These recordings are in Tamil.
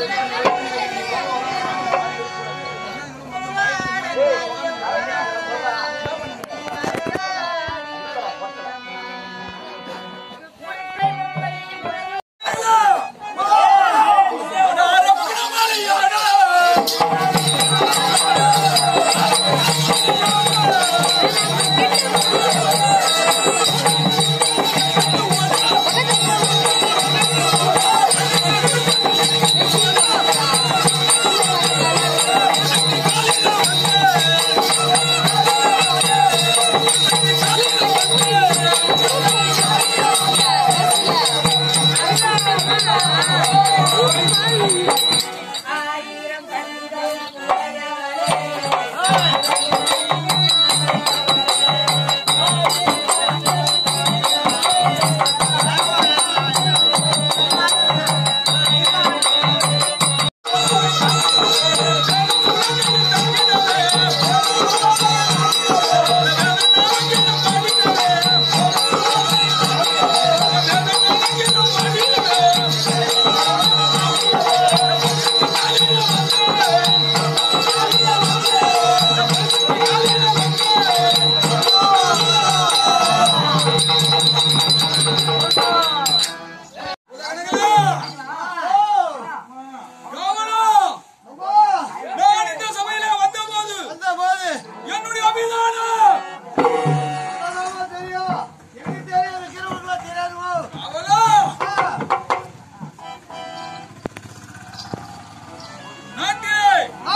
நான் இந்த சபையிலே வந்தபோது வந்தபோது என்னுடைய அபிதானம் அதாவா தெரியும் எனக்கு தெரியும் இருக்கிறவங்களா தெரியாதுவோ அவளோ நாட்டிலே ஆ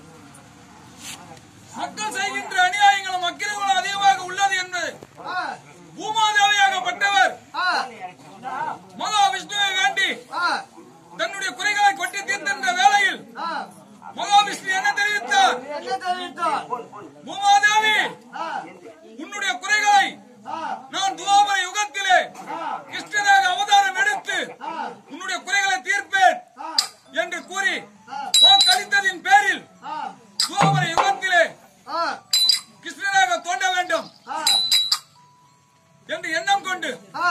மக்கள் செய்கின்ற அநியாயங்களும் அக்கிரங்களும் அதிகமாக உள்ளது என்று ஆ பூமாதேவியாகப்பட்டவர் ஆ மகாவிஷ்ணுவை வேண்டி ஆ தன்னுடைய குறைகளை கொட்டி தீர்க்கின்ற வேளையில் ஆ மகாவிஷ்ணு என்ன தெரிவித்தார் என்ன தெரிவித்தார் பூமாதேவி ஆ உன்னுடைய குறைகளை ஆ நான் துவாபர யுகத்திலே கிருஷ்ணராக அவதாரம் எடுத்து ஆ உன்னுடைய குறைகளை தீர்ப்பேன் ஆ என்று கூறி ஆ வாக்களித்ததின் பேரில் ஆ துவாபர யுகத்திலே ஆ கிருஷ்ணராக தோன்ற வேண்டும் ஆ என்று எண்ணம் கொண்டு ஆ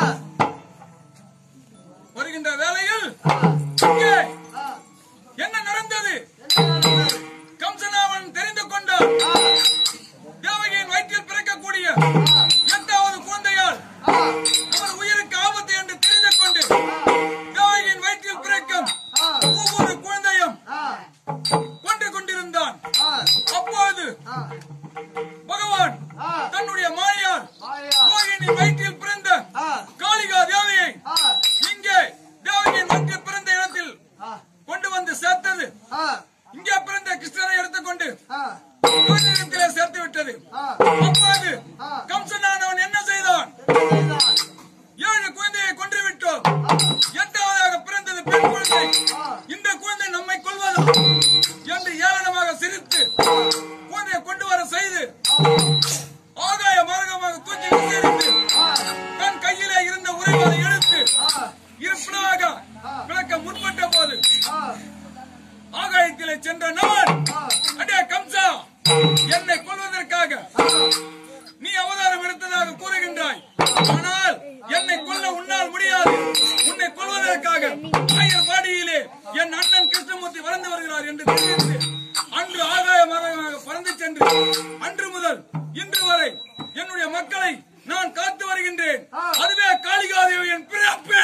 வருகின்ற வேளையில் ஆ இங்கே ஆ என்ன நடந்தது என்ன நடந்தது? கம்சனாவன் தெரிந்து கொண்டான் ஆ தேவகியின் வயிற்றில் பிறக்கக்கூடிய ஆ எட்டாவது குழந்தையால் ஆ அவர் உயிருக்கு ஆபத்து என்று தெரிந்து கொண்டு தேவகியின் வயிற்றில் பிறக்கும் ஆ ஒவ்வொரு குழந்தையும் ஆ கொண்டு கொண்டிருந்தான் ஆ அப்பொழுது ஆ பகவான் ஆ தன்னுடைய மானியார் ஆயா ரோகிணி வயிற்றில் பிறந்த ஆ காளிகா தேவியை ஆ இங்கே தேவகியின் வயிற்றில் பிறந்த இடத்தில் ஆ கொண்டு வந்து சேர்த்தது ஆ இங்கே பிறந்த கிருஷ்ணரை எடுத்துக்கொண்டு ஆ யோஜனத்திலே சேர்த்து விட்டது ஆ அப்பொழுது ஆ. கம்சனானவன் என்ன செய்தான் சரிதான். ஏழு குழந்தையை கொன்று விட்டோம் ஆ எட்டாவதாக பிறந்தது பெண் குழந்தை ஆ. இந்த குழந்தை நம்மை கொள்வதா என்று ஏளனமாக சிரித்து குழந்தையை கொண்டு வர செய்து ஆகாய மார்க்கமாக தூக்கி விசிறித்து ஆ தன் கையிலே இருந்த உரைவாதை எடுத்து ஆ இருப்பினாக விளக்க முற்பட்ட போது ஆ ஆகாயத்திலே சென்ற நான் ஆ அடே கம்சா என்னை கொல்வதற்காக நீ அவதாரம் எடுத்ததாக கூறுகின்றாய் ஆனால் என்னை கொல்ல உன்னால் முடியாது உன்னை கொல்வதற்காக ஆயர்பாடியிலே என் அண்ணன் கிருஷ்ணமூர்த்தி வளர்ந்து வருகிறார் என்று தெரிவித்து அன்று ஆகாய மரமாக பறந்து சென்று அன்று முதல் இன்று வரை என்னுடைய மக்களை நான் காத்து வருகின்றேன் அதுவே காளிகாதேவியின் பிறப்பு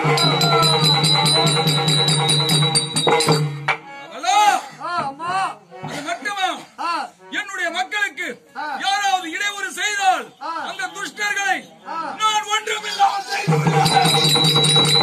ஹலோ ஆ அம்மா அது மட்டுமா ஆ என்னுடைய மக்களுக்கு ஆ. யாராவது இடையூறு செய்தால் ஆ. அந்த துஷ்டர்களை ஆ. நான் ஒன்றுமில்லாமல் செய்து விடுவேன்.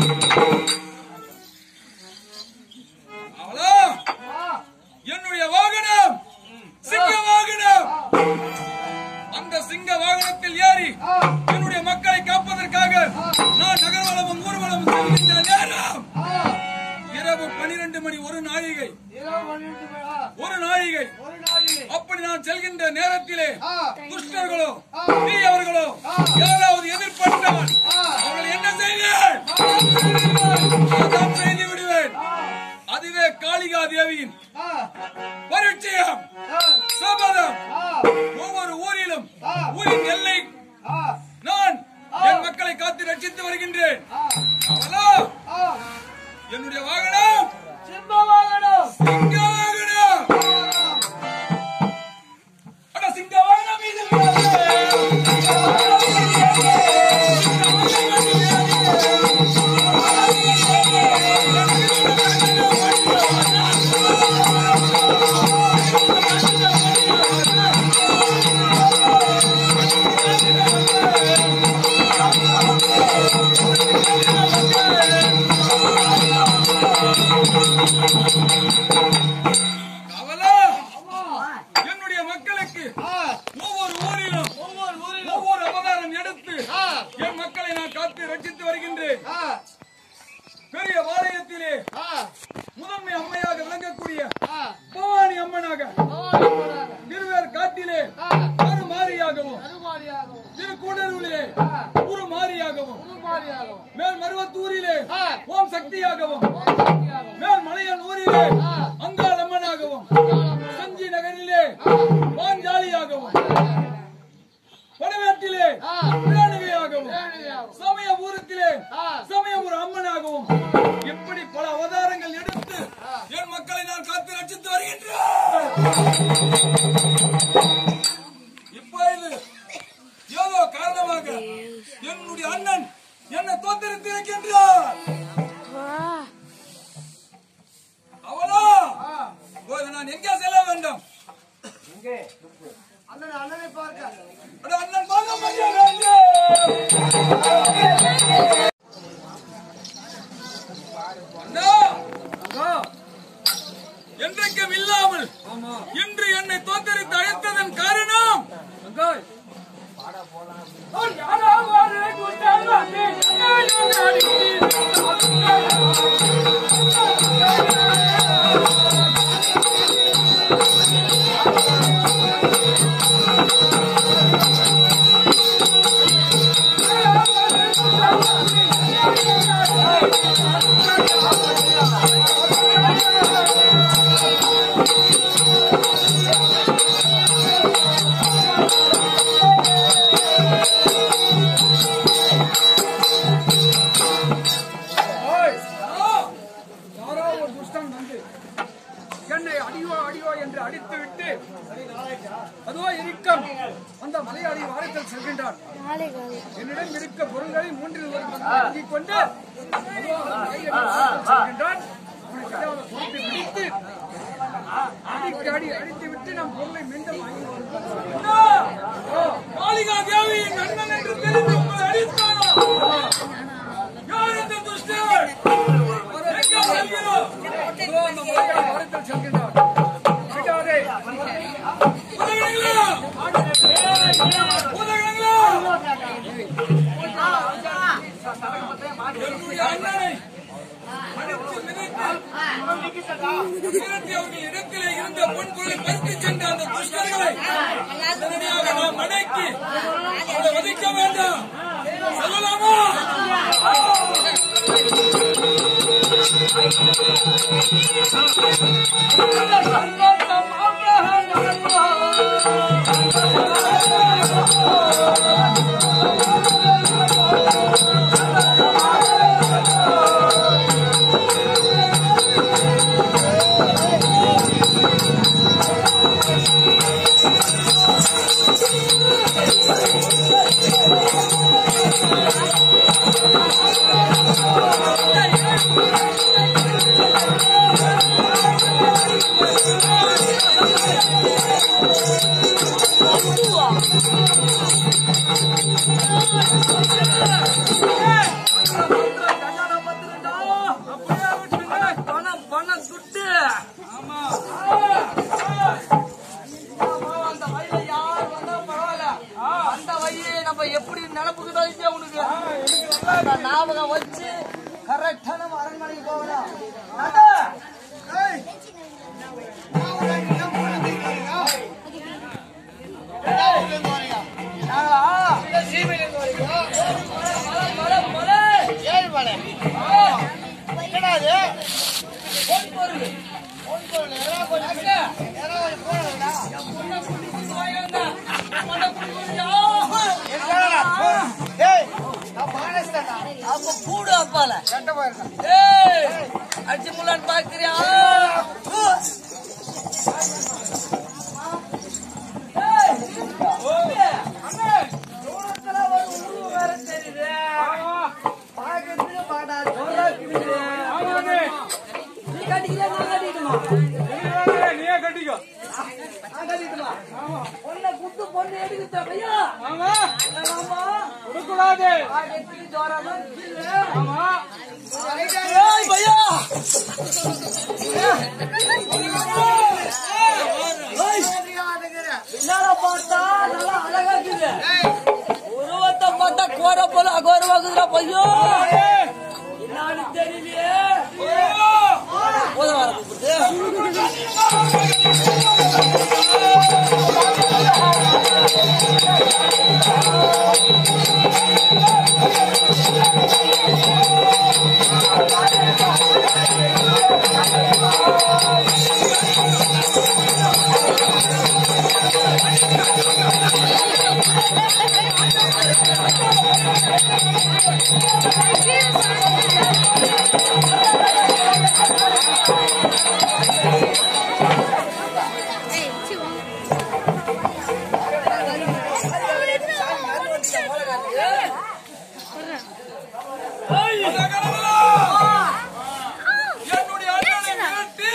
அவளோ, ஆ என்னுடைய வாகனம் சிங்க வாகனம் அந்த சிங்க வாகனத்தில் ஏறி ஆ என்னுடைய மக்களை காப்பதற்காக நான் நகர்வலமும் ஊர்வலமும் செல்கின்ற நேரம் ஆ இரவு பனிரெண்டு மணி ஒரு நாழிகை இரவு பன்னிரண்டு மணி ஆ ஒரு நாழிகை ஒரு நாளிலே அப்படி நான் செல்கின்ற நேரத்திலே ஆ துஷ்டர்களோ ஆ. தீயவர்களோ யாராவது எதிர்பட்டால் அவர்கள் என்ன செய்வேன் நான் செய்து விடுவேன் அதுவே காளிகா தேவியின் ஆ பரிச்சயம் ஆ சபதம் ஆ ஒவ்வொரு ஊரிலும் ஆ. ஊரின் எல்லை ஆ நான் என் மக்களை காத்து ரட்சித்து வருகின்றேன் ஆ அவளோ ஆ என்னுடைய வாகனம் சிம்ம அவளா என்னுடைய மக்களுக்கு ஒவ்வொரு ஊரிலும் ஒவ்வொரு அவதாரம் எடுத்து என் மக்களை நான் காத்து ரட்சித்து வருகின்றேன் பெரிய வாலயத்திலே முதன்மை அம்மையாக விளங்கக்கூடிய பவானி அம்மனாக திருவேர் காட்டிலே ஒரு மாரியாகவும் திரு கூடலூரிலே ஒரு மாரியாகவும் மேல் மருவத்தூரிலே ஓம் சக்தியாகவும் மேல் மலையன் ஊரிலே அங்காள் அம்மனாகவும் செஞ்சி நகரிலே பாஞ்சாலியாகவும் வடவேட்டிலே பிராணிகையாகவும் சமயபுரத்திலே சமயபுர அம்மனாகவும் இப்படி பல அவதாரங்கள் எடுத்து என் மக்களை நான் காத்து ரட்சித்து வருகின்றேன் இப்பொழுது ஏதோ காரணமாக என்னுடைய அண்ணன் என்னை தோத்தரித்து இருக்கின்றார் அவளா இப்போது நான் எங்கே செல்ல வேண்டும் அண்ணன் அண்ணனை பார்க்க அட அண்ணன் பார்க்க முடியாது அண்ணா என்றைக்கும் இல்லாமல் இன்று என்னை தோத்தரித்து அழைத்ததன் காரணம் யாரோ ஒரு துஷ்டன் வந்து என்னை அடியோ அடியோ என்று அடித்து விட்டு அதோ இருக்கம் அந்த மலையாளி வாரத்தில் செல்கின்றான் என்னிடம் இருக்க பொருள்களை மூன்றில் ஒரு பங்கு வாங்கிக் கொண்டு அதோ அந்த மலையடி வாரத்தில் செல்கின்றான் அவனை கட்டாத பொறுப்பை பிடித்து அடிக்கு அடி அடித்து விட்டு நம் பொருளை மீண்டும் வாங்கி வருகிறோம். காளிகா தேவியின் அண்ணன் என்று தெரிந்து உங்களை அடித்தானா யார் இந்த துஷ்டன் எங்கே செல்கிறோம் அதோ அந்த மலையாளி வாரத்தில் செல்கின்றான் விடாதே. உதவிடுங்களா உதவிடுங்களா என்னுடைய அண்ணனை அடித்து மிதித்து மிரட்டி அவர்கள் இடத்திலே இருந்த பொன் பொருளை பறித்து சென்ற அந்த துஷ்டர்களை உடனடியாக நாம் அடக்கி அவளை வதைக்க வேண்டாம் சொல்லலாமா பணம் பணம் துட்டு ஆமா அந்த வழியில யார் வந்தா பரவாயில்ல அந்த வழியை நம்ம எப்படி நினப்புக்கு உனக்கு நான் ஞாபகம் வச்சு கரெக்டா நம்ம அரண்மனைக்கு போகலாம் நடா. ஏய். நாங்களா? மலை, மலை, மலை. ஆ. பொன் பொருள். பொன் பொருள். எல்லாம் கொஞ்சம் பின்ன. எல்லாம் கொஞ்சம் போடுங்கடா. என் பொண்ணை கூட்டி கொண்டு வாங்க வந்தா. என் பொண்ணை கூட்டி கொண்டு வா. அப்ப கூடு அப்பால ஏய் அடிச்சு முள்ளான்னு பாக்குறியா தூரத்துல ஒரு உருவம் வேற தெரியுது பாக்கிறதுக்கு பாடா ஜோரா இருக்குது நீ கட்டிக்கிறியா நான் கட்டிட்டுமா நீயே கட்டிக்கோ நான் கட்டிட்டுமா பொண்ணை குத்து பொண்ணு எடுக்குதா பையா ஆமா ஆமா கொடுக்கூடாது பாக்கிறதுக்கு ஜோரா தான் இருக்குது ஆமா ஏய் பையா என்னடா பார்த்தா நல்லா அழகா இருக்குது உருவத்தை பார்த்தா கோர போல அகோரமாக்குதுடா பையோ என்னன்னு தெரியலையே போதும் வர கூப்பிட்டு என்னுடைய அண்ணனை விரட்டி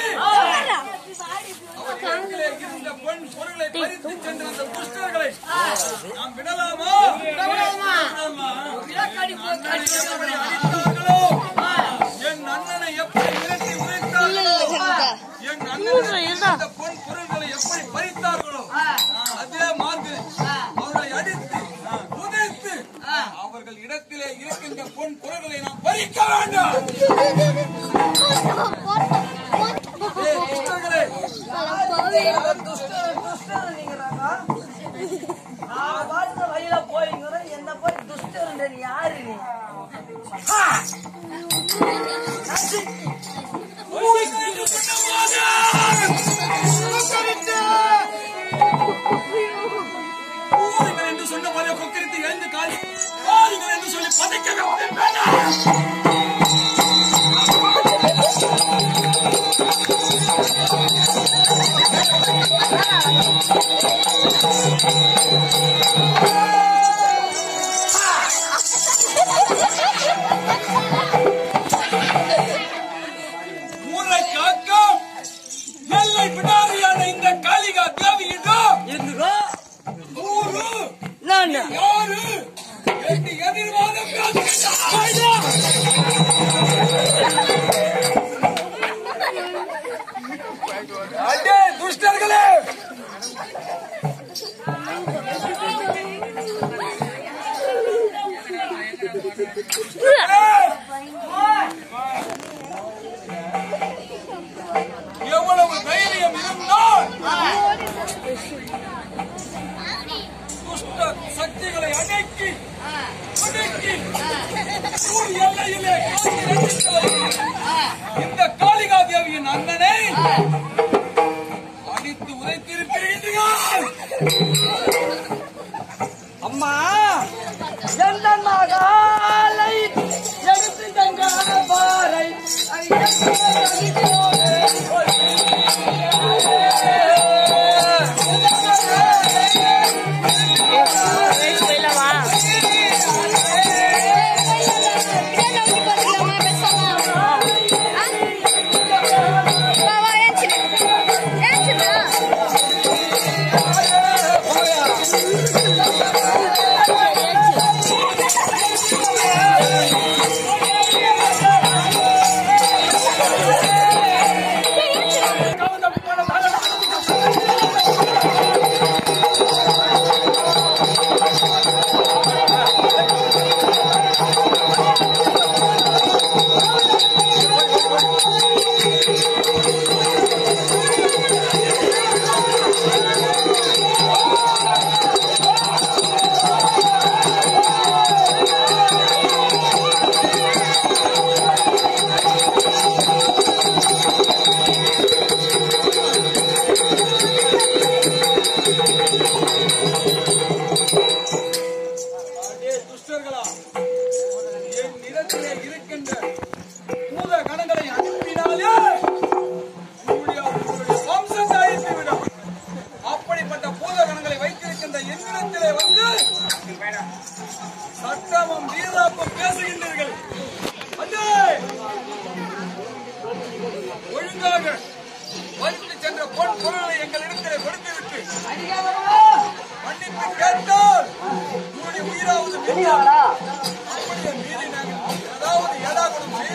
அவர் இடத்திலே இருந்த பொன் பொருளை பறித்து சென்ற அந்த துஷ்டர்களை நாம் விடலாமா விடலாமா அண்ணனை எப்படி அடித்தார்களோ என் அண்ணனை எப்படி விரட்டி உரைத்தார்களோ என் அண்ணனை இந்த பொன் பொருள்களை எப்படி பறித்தார்களோ அதே மாதிரி அவர்களை அடித்து உதைத்து அவர்கள் இடத்திலே இருக்கின்ற பொன் பொருள்களை நாம் பறிக்க வேண்டாம் ஏய், துஷ்டர்களே துஷ்டர் துஷ்டர் நீங்கிறாங்க நான் வாழ்ந்த வழியில போய்ங்கிறேன் என்ன போய் துஷ்டர் நீ யாரு நீ ஊருங்கள் என்று சொன்ன போதே கொக்கரித்து எழுந்து காலி வாருங்கள் என்று சொல்லி பதைக்கவே வேண்டாம் ஊரை காக்கும் எல்லை பிடாரியான இந்த காளிகா தேவியிடம் இருந்துக்கோ ஊரு நான் யாரு என்று எதிர்வாதம் காட்டுகிறார் அடே துஷ்டர்களே எவ்வளவு தைரியம் இருந்தால் துஷ்ட சக்திகளை அடக்கி அடக்கி ஊர் எல்லையிலே காத்து ரசித்து வருகிற இந்த காளிகா தேவியின் அண்ணனை அடித்து உதைத்திருக்கிறீர்கள் அம்மா எந்த மகாலை எடுத்து தங்க பாறை அடே துஷ்டர்களா என் இடத்திலே இருக்கின்ற பூத கணங்களை அனுப்பினாலே உங்களுடைய உங்களுடைய வம்சத்தை அழித்துவிடும் அப்படிப்பட்ட பூத கணங்களை வைத்திருக்கின்ற என்னிடத்திலே வந்து சட்டமும் வீராப்பும் பேசுகின்றீர்கள் அடே! ஒழுங்காக வரித்து சென்ற பொன் பொருளை எங்களிடத்திலே கொடுத்துவிட்டு மன்னிப்பு கேட்டால் உங்களுடைய உயிராவது மிஞ்சாது. அப்படியே மீறி நாங்கள் ஏதாவது ஏடாகுடம்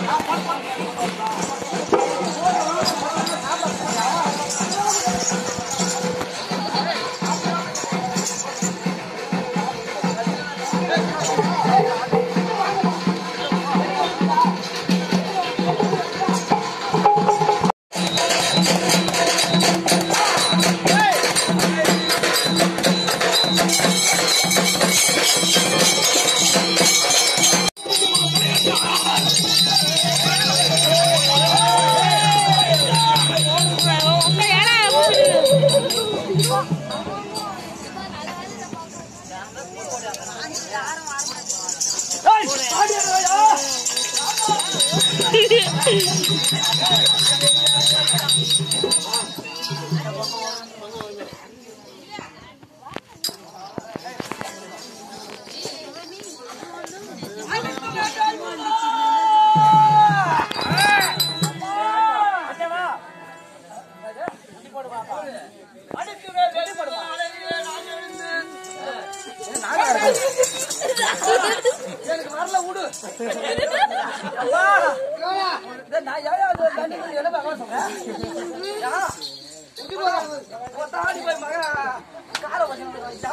எனக்கு வரல விடு அப்பா, டேய், நான் ஏன் அது தண்ணி குடி, என்ன பார்க்க சொல்றேன்? யா, குடி போடா. ஒத்தாடி போய் மக காரை வச்சுட்டு வந்துட்டா.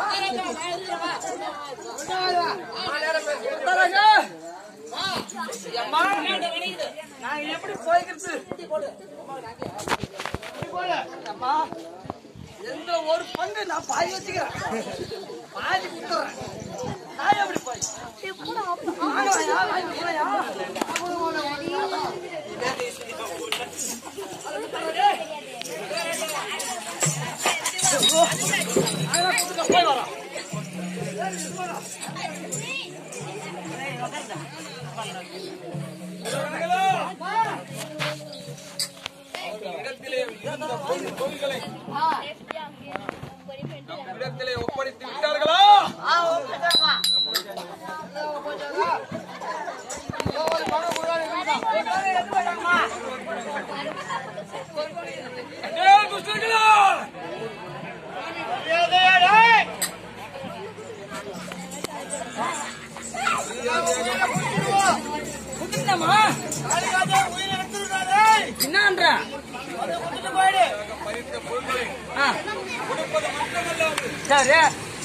ஒத்தாராங்க. அம்மா, நான் எப்படி போய்க்கிறது அம்மா எந்த ஒரு பங்கு நான் பாதி வச்சுக்கிறேன் பாதி கொடுத்துறேன் நான் எப்படி போய் வாங்கலையா? வாங்கி போலையா? அதெல்லாம் கொடுத்துட்டு போய் வரோம். இடத்திலே இருந்த பொன் பொருள்களை இடத்திலே ஒப்படைத்து விட்டார்களா அடே துஷ்டர்களா கொடுத்துட்டேம்மா. என்னன்ற? பறித்த பொருள்களை ஆ, கொடுப்பது மட்டுமல்லாது சரி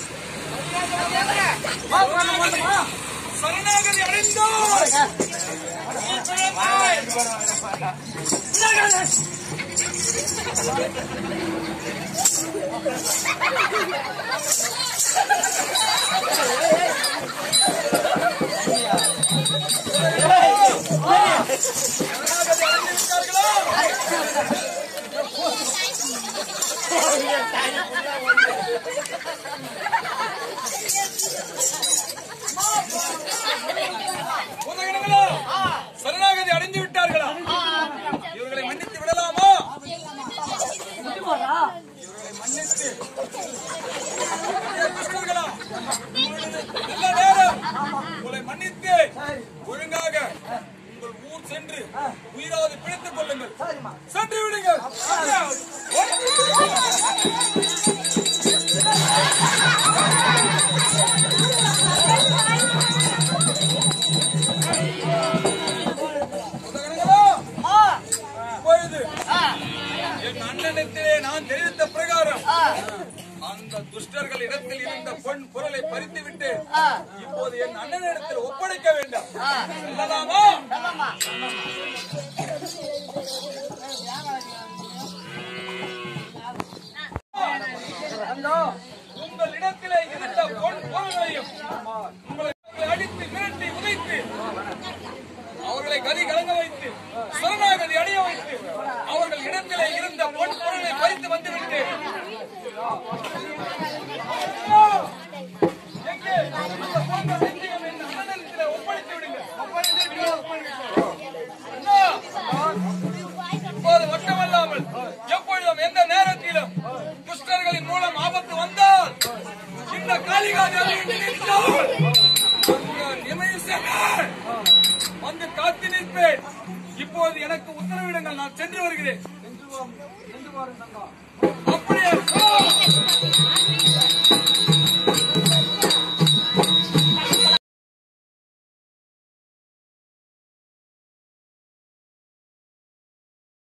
வா, போங்க, போங்கம்மா. சரணாகதி அடைந்தோர் சரணாகதி அடைந்து விட்டார்களா உதவினங்களா சரணாகதி அடைந்து விட்டார்களா இவர்களை மன்னித்து விடலாமா குட்டி போடுறா. மன்னித்து கிருஷ்ணர்களா நல்ல நேரம் உங்களை மன்னித்து ஒழுங்காக உங்கள் ஊர் சென்று உயிராது பிழைத்துக் கொள்ளுங்கள் சரிம்மா. சென்று விடுங்கள் உதகனங்களா, ஆ, இப்பொழுது ஆ, என் அண்ணனிடத்திலே நான் தெரிவித்த பிரகாரம் ஆ, அந்த துஷ்டர்கள் இடத்தில் இருந்த பொன் பொருளை பறித்துவிட்டு ஆ. இப்போது என் அண்ணனிடத்தில் ஒப்படைக்க வேண்டாம் ஆ. சொல்லலாமா நல்லம்மா. வந்தோ. உங்கள் இடத்திலே இருந்த பொன் பொருள்களையும் உங்களை அடித்து மிரட்டி உதைத்து அவர்களை கதி கலங்க வைத்து சரணாகதி அடைய வைத்து அவர்கள் இடத்திலே இருந்த பொன் பொருளை பறித்து வந்துவிட்டு எங்கே அந்த பொன் சத்தியம் என் அண்ணனிடத்திலே ஒப்படைத்து விடுங்கள் ஒப்படைத்து விடுங்கள். அண்ணா, இப்போது மட்டுமல்லாமல் எப்பொழுதும் எந்த நேரத்திலும் துஷ்டர்களின் மூலம் ஆபத்து வந்தால் இந்த காளிகா தேவியை நினைத்தால் அந்த நிமிஷமே வந்து காத்து நிற்பேன் இப்போது எனக்கு உத்தரவிடுங்கள் நான் சென்று வருகிறேன் அப்படியே